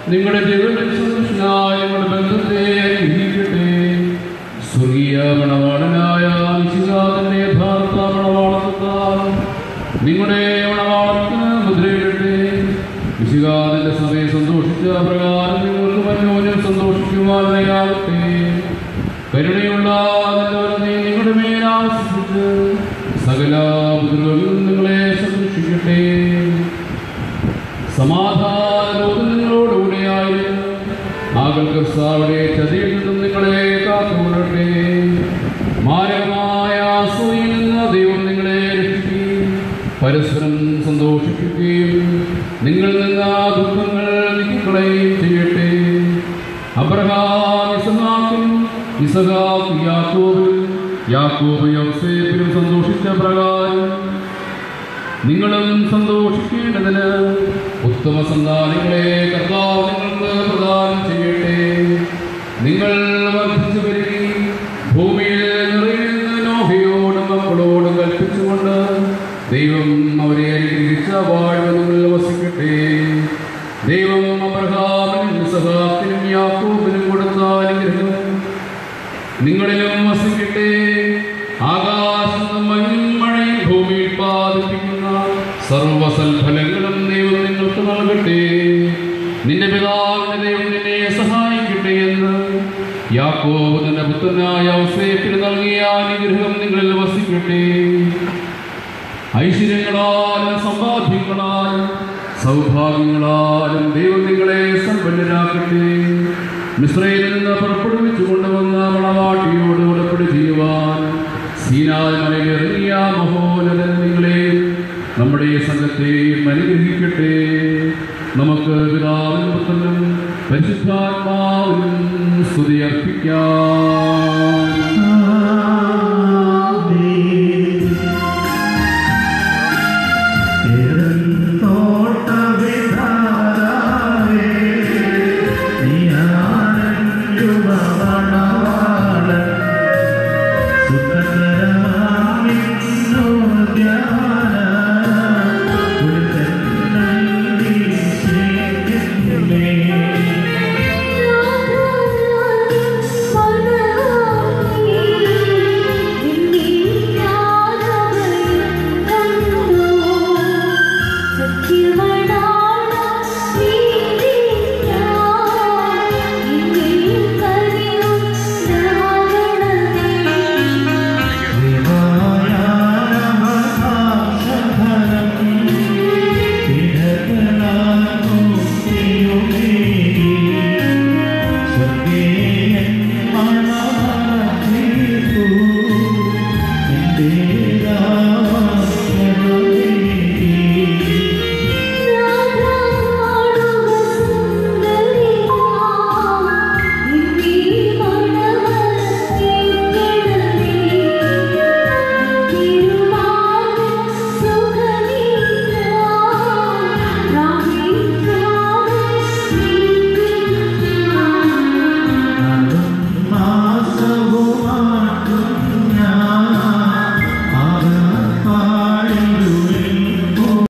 നിങ്ങളുടെ ജീവിതത്തിൽ സന്തോഷനായ നിങ്ങളുടെ ബന്ധത്തെ അനുഗ്രഹിക്കട്ടെ സ്വർഗീയ മണവാളനായ വിശുദ്ധാതന്റെ യഥാർത്ഥ മണവാളത്താൽ നിങ്ങളുടെ മണവാളത്തിന് മുദ്രയിടട്ടെ വിശുദ്ധാതന്റെ സഭയെ സന്തോഷിച്ച പ്രകാരം നിങ്ങൾക്ക് മന്നോനും സന്തോഷിക്കുവാനാകട്ടെ കരുണയുള്ള നല്ലവരെ നിങ്ങളുടെ മേൽ ആശ്രയിച്ച് സകല ബുദ്ധികളും നിങ്ങളെ സംരക്ഷിക്കട്ടെ സമാധാനവും നിങ്ങളോടുകൂടെയായിരുന്നു ആകൽ കർത്താവിടെ ചതിയിൽ നിന്നും നിങ്ങളെ കാത്തുകൊള്ളട്ടെ മാരകമായ അസൂയിൽ നിന്ന് ദൈവം നിങ്ങളെ രക്ഷിക്കുകയും പരസ്പരം സന്തോഷിപ്പിക്കുകയും നിങ്ങളിൽ നിന്ന് ആ ദുഃഖങ്ങൾ നീക്കിക്കളയുകയും ചെയ്യട്ടെ അബ്രഹാം ഇസഹാക്കും ഇസഹാക്ക് യാക്കോബിലും യാക്കോബ് യോസേഫിലും സന്തോഷിച്ച പ്രകാരം നിങ്ങളും സന്തോഷിക്കേണ്ടതിന് ഉത്തമ സന്താനങ്ങളെ കർത്താവ് നിങ്ങൾക്ക് പ്രദാനം ചെയ്യട്ടെ നിങ്ങൾ വർദ്ധിച്ചു വരികി ഭൂമിയിൽ നിറയുന്ന നോഹയോടും മക്കളോടും കൽപ്പിച്ചുകൊണ്ട് ദൈവം അവരെ അനുഗ്രഹിച്ച വാഴ്വ് നിങ്ങൾ വസിക്കട്ടെ ദൈവം അബ്രഹാമിനും സഹാക്കിനും യാക്കോബിനും കൊടുത്ത അനുഗ്രഹം നിങ്ങളിലും വസിക്കട്ടെ ആകാശത്തും മഞ്ഞും മഴയും ഭൂമിയിൽ പാതിപ്പിക്കുന്ന സർവസൽഫലങ്ങളും ദൈവം നിങ്ങൾക്ക് നൽകട്ടെ നിന്റെ പിതാവിന്റെ ദൈവം നിന്നെ സഹായിക്കട്ടെ എന്ന് യാക്കോബ് തന്റെ പുത്രനായ ഔസേപ്പിന് നൽകിയ അനുഗ്രഹം നിങ്ങളിൽ വസിക്കട്ടെ ഐശ്വര്യങ്ങളാലും സമ്പാദ്യങ്ങളാലും സൗഭാഗ്യങ്ങളാലും ദൈവം നിങ്ങളെ സമ്പന്നരാക്കട്ടെ മിശ്രയിൽ നിന്ന് പുറപ്പെടുവിച്ചു കൊണ്ടുവന്ന മണവാട്ടിയോട് ഉടപ്പടി ചെയ്യുവാൻ സീനാൽ മലയിറങ്ങിയ മഹോനതൻ നിങ്ങളെ നമ്മുടെ ഈ സംഘത്തെയും അനുഗ്രഹിക്കട്ടെ നമുക്ക് പിതാവിനും പുത്രനും പരിശുദ്ധാത്മാവിനും സ്തുതി അർപ്പിക്കാം